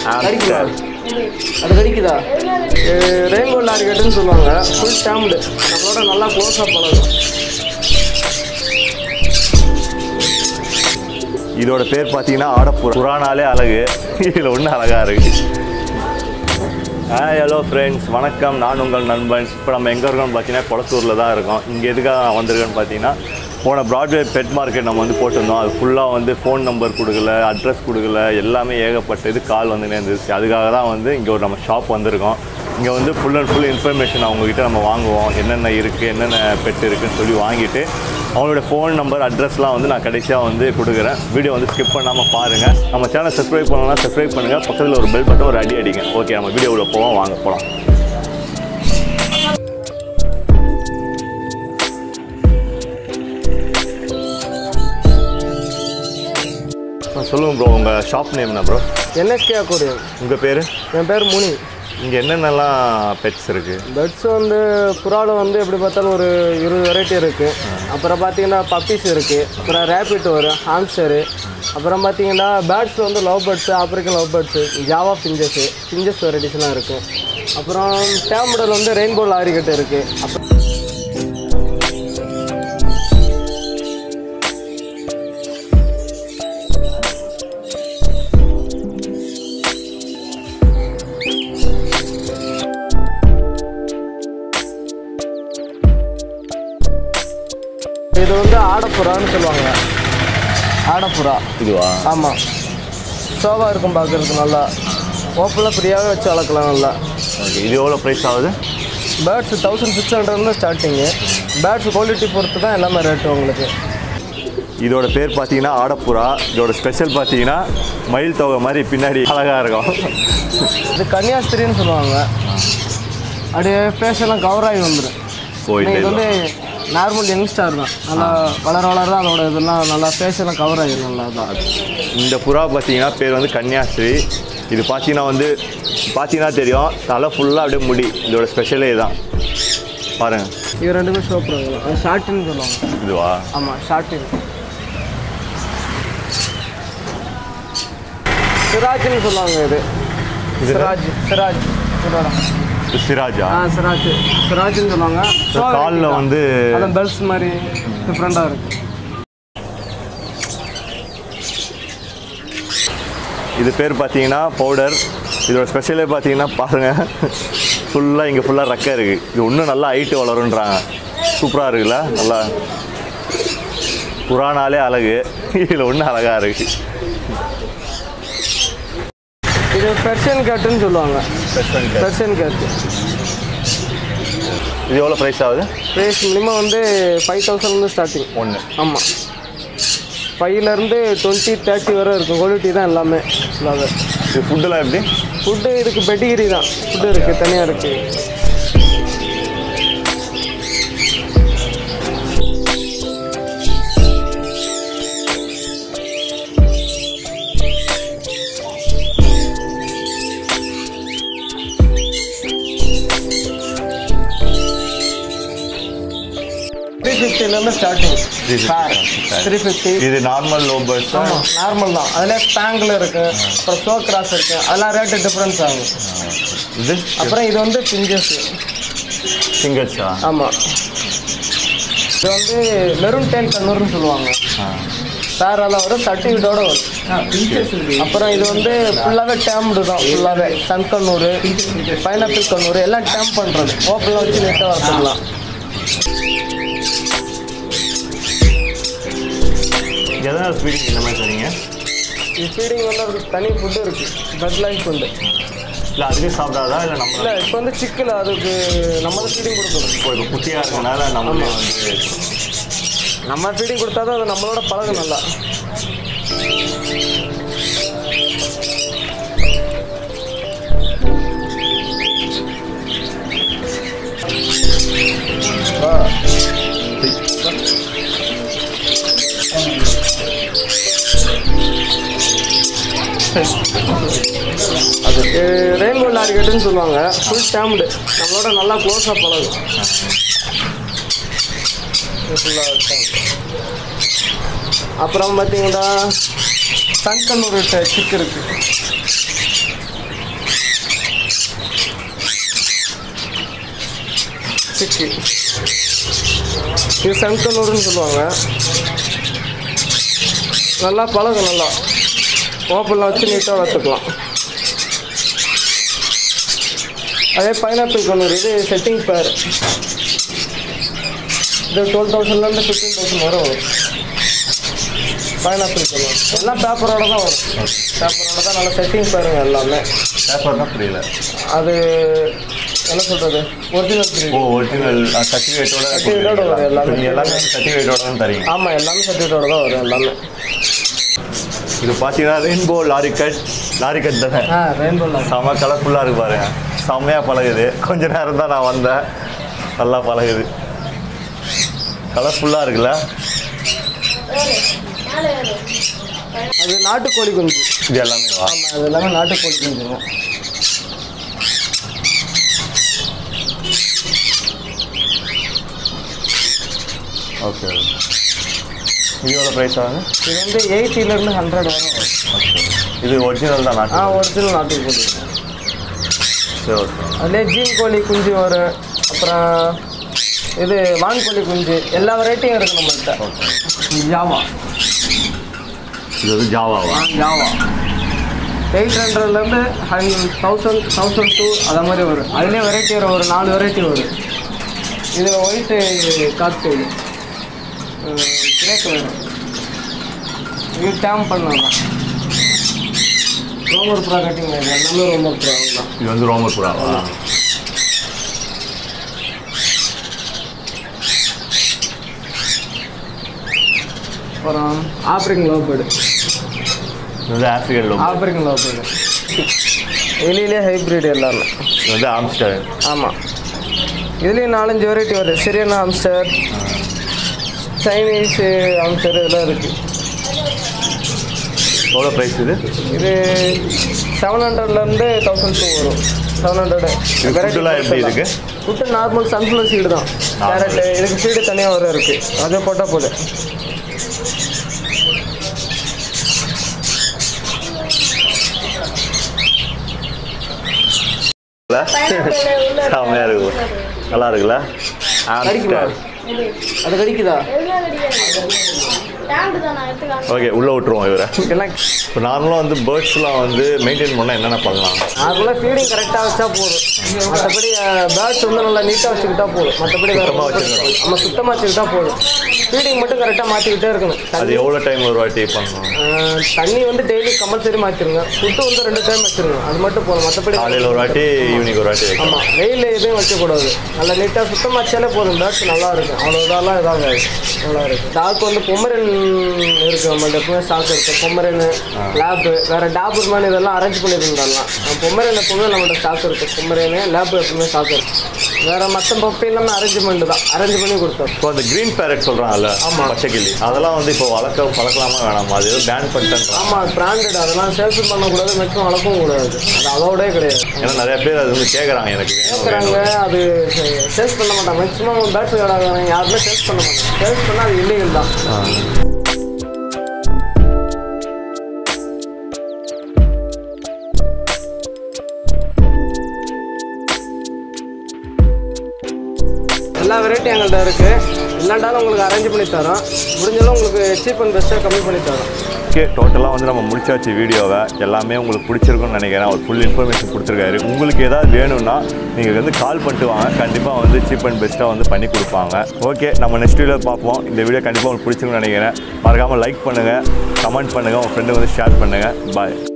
கடிக்குதா அது கடிக்குதா ரெயின்போ லாரிகட்டுன்னு சொல்லுவாங்க ஃபுல் ஸ்டாம்டு நம்மளோட நல்லா க்ளோஸாக பழகும் இதோட பேர் பார்த்தீங்கன்னா ஆடப்புறா புறானாலே அழகு இதில் ஒன்றும் அழகாக இருக்கு ஹாய் ஹலோ ஃப்ரெண்ட்ஸ் வணக்கம் நான் உங்கள் நண்பன் இப்போ நம்ம எங்கே இருக்கோம்னு பார்த்தீங்கன்னா குளத்தூரில் தான் இருக்கோம் இங்கே எதுக்காக வந்திருக்கோன்னு பார்த்தீங்கன்னா போன ப்ராட்வே பெட் மார்க்கெட் நம்ம வந்து போட்டிருந்தோம் அது ஃபுல்லாக வந்து ஃபோன் நம்பர் கொடுக்கல அட்ரஸ் கொடுக்கல எல்லாமே ஏகப்பட்டது கால் வந்து இருந்துச்சு அதுக்காக தான் வந்து இங்கே ஒரு நம்ம ஷாப் வந்திருக்கோம் இங்கே வந்து ஃபுல் அண்ட் ஃபுல் இன்ஃபர்மேஷன் அவங்கக்கிட்ட நம்ம வாங்குவோம் என்னென்ன இருக்குது என்னென்ன பெட் இருக்குன்னு சொல்லி வாங்கிட்டு அவங்களோட ஃபோன் நம்பர் அட்ரஸ்லாம் வந்து நான் கடைசியாக வந்து கொடுக்குறேன் வீடியோ வந்து ஸ்கிப் பண்ணாமல் பாருங்கள் நம்ம சேனல் சப்ஸ்கிரைப் பண்ணலாம் சப்ஸ்கிரைப் பண்ணுங்கள் பக்கத்தில் ஒரு பெல் பட்டன் ஒரு அடி அடிங்க ஓகே நம்ம வீடியோவில் போவோம் வாங்க போகலாம் சொல்லுங்கள் ப்ரோ உங்கள் ஷாப் நேம் என்ன ப்ரோ என்எஸ்கே அக்கோரியம் உங்கள் பேர் என் பேர் முனி இங்கே என்னென்னலாம் பெட்ஸ் இருக்குது பெட்ஸ் வந்து புறாவில் வந்து எப்படி பார்த்தாலும் ஒரு இருபது வெரைட்டி இருக்குது அப்புறம் பார்த்தீங்கன்னா பப்பீஸ் இருக்குது அப்புறம் ரேபிட் வரும் ஹாம்ஸ்டரு அப்புறம் பார்த்தீங்கன்னா பேர்ட்ஸ் வந்து love birds African love birds Java finches finches வெரைட்டிஸ்லாம் இருக்குது அப்புறம் டேம்டல் வந்து ரெயின்போ லாரிகட்டு இருக்குது அப்புறம் இது வந்து ஆடப்புறான்னு சொல்லுவாங்க ஆடப்புறா இதுவா ஆமாம் சோபா இருக்கும் பார்க்குறதுக்கு நல்லா ஓப்பனில் ஃப்ரீயாகவே வச்சு வளர்க்கலாம் நல்லா ஓகே இது எவ்வளோ ப்ரைஸ் ஆகுது பேர்ட்ஸ் தௌசண்ட் சிக்ஸ் ஹண்ட்ரட்லேருந்து ஸ்டார்டிங்கு பேர்ட்ஸ் குவாலிட்டி பொறுத்து தான் எல்லாமே ரேட்டு உங்களுக்கு இதோட பேர் பார்த்தீங்கன்னா ஆடப்புறா இதோட ஸ்பெஷல் பார்த்தீங்கன்னா மயில் தொகை மாதிரி பின்னாடி அழகாக இருக்கும் இது கன்னியாஸ்திரின்னு சொல்லுவாங்க அப்படியே ஃபேஸ் எல்லாம் கவர் ஆகி வந்துடும் போயிட்டு இது வந்து நார்மல் யங்ஸ்டார் தான் நல்லா வளர வளர தான் அதோட இதெல்லாம் நல்லா ஃபேஸ் எல்லாம் கவர் ஆகிடும் நல்லா தான் இந்த புறா பார்த்தீங்கன்னா பேர் வந்து கன்னியாஸ்ரீ இது பார்த்தீங்கன்னா வந்து பார்த்தீங்கன்னா தெரியும் தலை ஃபுல்லாக அப்படியே முடி இதோட ஸ்பெஷலே தான் பாருங்க இது ரெண்டுமே சோப்புறாங்க ஷார்ட்டின்னு சொல்லுவாங்க இதுவா ஆமாம் ஷார்ட்டின் சிராஜ்னு சொல்லுவாங்க இது இது சிராஜ் சிராஜ் சிராஜ். இது சிராஜா ஆ சிராஜ் சிராஜ்னு சொல்லுவாங்க காலில் வந்து அதான் பெல்ஸ் மாதிரி டிஃப்ரெண்ட்டாக இருக்கு இது பேர் பார்த்தீங்கன்னா பவுடர் இதோட ஸ்பெஷலே பார்த்தீங்கன்னா பாருங்கள் ஃபுல்லாக இங்கே ஃபுல்லாக ரெக்கை இருக்குது இது இன்னும் நல்லா ஹைட்டு வளருன்றாங்க சூப்பராக இருக்குல்ல நல்லா புறானாலே அழகு இதில் ஒன்றும் அழகாக இருக்குது இது பெர்ஷியன் கேட்டுன்னு சொல்லுவாங்க பெர்ஷியன் கேட்டு இது எவ்வளோ ப்ரைஸ் ஆகுது ப்ரைஸ் மினிமம் வந்து ஃபைவ் தௌசண்ட்லேருந்து ஸ்டார்டிங் ஒன்று ஆமாம் ஃபைவ்லேருந்து டுவெண்ட்டி தேர்ட்டி வரை இருக்கும் குவாலிட்டி தான் எல்லாமே ஃபுல்லாகவே இது ஃபுட்டெல்லாம் எப்படி ஃபுட்டு இதுக்கு பெட்டிகிரி தான் ஃபுட்டு இருக்குது தனியாக இருக்குது த்ரீ ஃபிஃப்டிலேருந்து ஸ்டார்டிங் 350. த்ரீ ஃபிஃப்டி இது நார்மல் லோ பேர்ட்ஸ் ஆமாம் நார்மல் தான் அதில் ஸ்பேங்கில் இருக்குது அப்புறம் ஸ்லோ கிராஸ் இருக்குது அதெல்லாம் ரேட்டு டிஃப்ரென்ஸ் ஆகும் இது அப்புறம் இது வந்து பிஞ்சஸ் சிங்கிள்ஸா ஆமாம் இது வந்து மெரூன் டெயில் கண்ணூர்னு சொல்லுவாங்க சார் அதெல்லாம் வரும் சர்டிஃபிகேட்டோட வரும் அப்புறம் இது வந்து ஃபுல்லாகவே டேம்டு தான் ஃபுல்லாகவே சன் கண்ணூர் பைனாப்பிள் கண்ணூர் எல்லாம் டேம் பண்ணுறது ஓப்பனில் வச்சு நெட்டாக வளர்த்துக்கலாம் எதனால் ஸ்பீடிங் இந்த மாதிரி சொன்னீங்க இது ஃபீடிங் வந்து அதுக்கு தனி ஃபுட்டு இருக்குது பெட் லைஃப் ஃபுட்டு இல்லை அதுவே சாப்பிடாதா இல்லை நம்ம இல்லை இப்போ வந்து சிக்கில் அதுக்கு நம்ம தான் ஃபீடிங் கொடுக்கணும் இப்போ இப்போ குட்டியாக இருக்கனால நம்மளே வந்து நம்ம ஃபீடிங் கொடுத்தா தான் அது நம்மளோட பழகும் நல்லா அது ரெயின்போ லாரிகட்டுன்னு சொல்லுவாங்க ஃபுல் ஸ்டாம்டு நம்மளோட நல்லா க்ளோஸாக பழகும் ஃபுல்லாக அப்புறம் பார்த்தீங்கன்னா சன்கன் ஒரு சிக் இருக்கு சிக்கி இது சங்கனூர்னு சொல்லுவாங்க நல்லா பழகும் நல்லா ஓப்பனில் வச்சு நீட்டாக வளர்த்துக்கலாம் அதே பைனாப்பிள் கண்ணூர் இது செட்டிங் பேர் இது டுவெல் தௌசண்ட்லேருந்து ஃபிஃப்டீன் தௌசண்ட் வரை வரும் பைனாப்பிள் கண்ணூர் எல்லாம் பேப்பரோட தான் வரும் பேப்பரோட தான் நல்லா செட்டிங் பாருங்க எல்லாமே பேப்பர்னா புரியல அது என்ன சொல்கிறது ஒரிஜினல் ஓ ஒரிஜினல் சர்டிஃபிகேட்டோட Certificate ஓட வரும் எல்லாமே. நீங்கள் எல்லாமே சர்டிஃபிகேட்டோட தான் தரீங்க ஆமாம் எல்லாமே சர்டிஃபிகேட்டோட தான் வரும் எல்லாமே இது பார்த்தீங்கன்னா rainbow lorikeet lorikeet தானே ஆ ரெயின்போ செம கலர்ஃபுல்லாக இருக்கு பாருங்க செம்மையாக பழகுது கொஞ்ச நேரம் தான் நான் வந்தேன் நல்லா பழகுது கலர்ஃபுல்லாக இருக்குல்ல அது நாட்டுக்கோழி குஞ்சு இது எல்லாமே வா ஆமாம் அது எல்லாமே நாட்டுக்கோழி குஞ்சுங்க ஓகே இது எவ்வளோ ப்ரைஸ் ஆகுது இது வந்து எயிட்டிலேருந்து ஹண்ட்ரட் வரை வரும் இது ஒரிஜினல் தான் ஆ நாட்டு ஒரிஜினல் நாட்டுக்கோழி சரி ஓகே அதுலேயே ஜீன் கோழி குஞ்சு வரும் அப்புறம் இது வான்கோழி குஞ்சு எல்லா வெரைட்டியும் இருக்குது நம்மள்கிட்ட ஓகே ஜாவா இது வந்து ஜாவாவா ஜாவா எயிட் ஹண்ட்ரட்லேருந்து ஹண்ட் தௌசண்ட் தௌசண்ட் டூ அதை மாதிரி வரும் அதுலேயே வெரைட்டி வரும் ஒரு நாலு வெரைட்டி வரும் இது ஒயிட்டு காத்து கிரேக் வரும் இது டேம் பண்ணலாம் ரோமர் ப்ரா கட்டிங் எல்லாமே ரோமர் ப்ரா தான் இது வந்து ரோமர் புறாவா அப்புறம் ஆப்ரிக்கன் லவ் பேர்டு இது வந்து ஆஃப்ரிக்கன் லோம் ஆப்ரிக்கன் லவ் பேர்டு எலியிலே ஹைப்ரிட் எல்லாமே இது வந்து ஆம்ஸ்டர் ஆமாம் இதுலேயும் நாலஞ்சு வெரைட்டி வருது சிரியன் ஆம்ஸ்டர் சைனீஸ் ஆம்ஸ்டர் இதெல்லாம் இருக்குது எவ்வளோ ப்ரைஸ் இது இது செவன் ஹண்ட்ரட்லேருந்து தௌசண்ட் டூ வரும் செவன் ஹண்ட்ரட் இது ஃபுட்டுலாம் எப்படி இருக்கு ஃபுட்டு நார்மல் சன்ஃப்ளவர் சீடு தான் கேரட்டு இதுக்கு சீடு தனியாக வர இருக்குது அதை போட்டால் போதும் செம்மையாக இருக்கு நல்லா இருக்குல்ல கடிக்குமா ஆம்ஸ்டர் அது கடிக்குதா ஓகே உள்ளே விட்டுருவோம் இவரை இதெல்லாம் இப்போ நார்மலாக வந்து பேர்ட்ஸ்லாம் வந்து மெயின்டைன் பண்ணால் என்னென்ன பண்ணலாம் நார்மலாக ஃபீடிங் கரெக்டாக வச்சா போதும் மற்றபடி பேர்ட்ஸ் வந்து நல்லா நீட்டாக வச்சுக்கிட்டா போதும் மற்றபடி சுத்தமா வச்சுக்கணும். நம்ம சுத்தமாக வச்சுக்கிட்டா போதும் ஃபீடிங் மட்டும் கரெக்டாக மாற்றிக்கிட்டே இருக்கணும் அது தண்ணி எவ்வளோ டைம் ஒரு வாட்டி பண்ணணும் ஆஹ், தண்ணி வந்து டெய்லி கம்பல்சரி மாற்றிருங்க ஃபுட்டு வந்து ரெண்டு டைம் வச்சுருங்க அது மட்டும் போதும் மற்றபடி காலையில் ஒரு வாட்டி ஈவினிங் ஒரு வாட்டி வைக்கணும் ஆமாம் வெயில் எதுவும் வைக்கக்கூடாது நல்லா நீட்டாக சுத்தமாக வச்சாலே போதும் பேர்ட்ஸ் நல்லா இருக்கும் அவ்வளோ இதெல்லாம் இதாகாது நல்லா இருக்கும் டாக் வந்து பொம்மரன் இருக்குது நம்மள்ட்ட எப்பவுமே ஸ்டாக் இருக்குது பொம்மரன் லேப்பு வேறு டாபர்மேன் இதெல்லாம் அரேஞ்ச் பண்ணியிருந்தாலாம் பொம்மரன் எப்பவுமே நம்மள்ட்ட ஸ்டாக் இருக்குது பொம்மரன் லேப் எப்பவுமே ஸ்டாக் இருக்குது வேறு மற்ற பப்பி எல்லாமே அரேஞ்ச்மெண்ட் தான் அரேஞ்ச் பண்ணி கொடுத்தோம் இப்போ அந்த க்ரீன் பேரட் சொல்கிறாங்கல்ல ஆமா. பச்சைக்கிளி அதெல்லாம் வந்து இப்போ வளர்க்க வளர்க்கலாமா வேணாமா அது பேன் பண்ணிட்டேன்றாங்க ஆமாம் பிராண்டட் அதெல்லாம் சேல்ஸ் பண்ணக்கூடாது மேக்ஸிமம் வளர்க்கவும் கூடாது அது அதோடே கிடையாது ஏன்னா நிறைய பேர் அது வந்து கேட்குறாங்க எனக்கு வேணும் கேட்குறாங்க வேணும் அது சேல்ஸ் பண்ண மாட்டாங்க மேக்ஸிமம் பேட்ஸ் விளையாடுறாங்க யாருமே சேல்ஸ் பண்ண மாட்டாங்க சேல்ஸ் பண்ணால் அது இல்லீகல் தான் எல்லா வெரைட்டி எங்கள்கிட்ட இருக்குது இல்லாண்டாலும் உங்களுக்கு அரேஞ்ச் பண்ணி தரோம் முடிஞ்சாலும் உங்களுக்கு சீப் அண்ட் பெஸ்ட்டாக கம்மி பண்ணி தரோம் ஓகே டோட்டலாக வந்து நம்ம முடிச்சாச்சு வீடியோவை எல்லாமே உங்களுக்கு பிடிச்சிருக்கும்னு நினைக்கிறேன் அவர் ஃபுல் இன்ஃபர்மேஷன் கொடுத்துருக்காரு உங்களுக்கு ஏதாவது வேணும்னா நீங்கள் வந்து கால் பண்ணிட்டு வாங்க கண்டிப்பாக வந்து சீப் அண்ட் பெஸ்ட்டாக வந்து பண்ணி கொடுப்பாங்க ஓகே நம்ம நெக்ஸ்ட் வீடியோ பார்ப்போம் இந்த வீடியோ கண்டிப்பாக உங்களுக்கு பிடிச்சிருக்கும்னு நினைக்கிறேன் மறக்காமல் லைக் பண்ணுங்கள் கமெண்ட் பண்ணுங்கள் உங்கள் ஃப்ரெண்டு வந்து ஷேர் பண்ணுங்கள் பாய்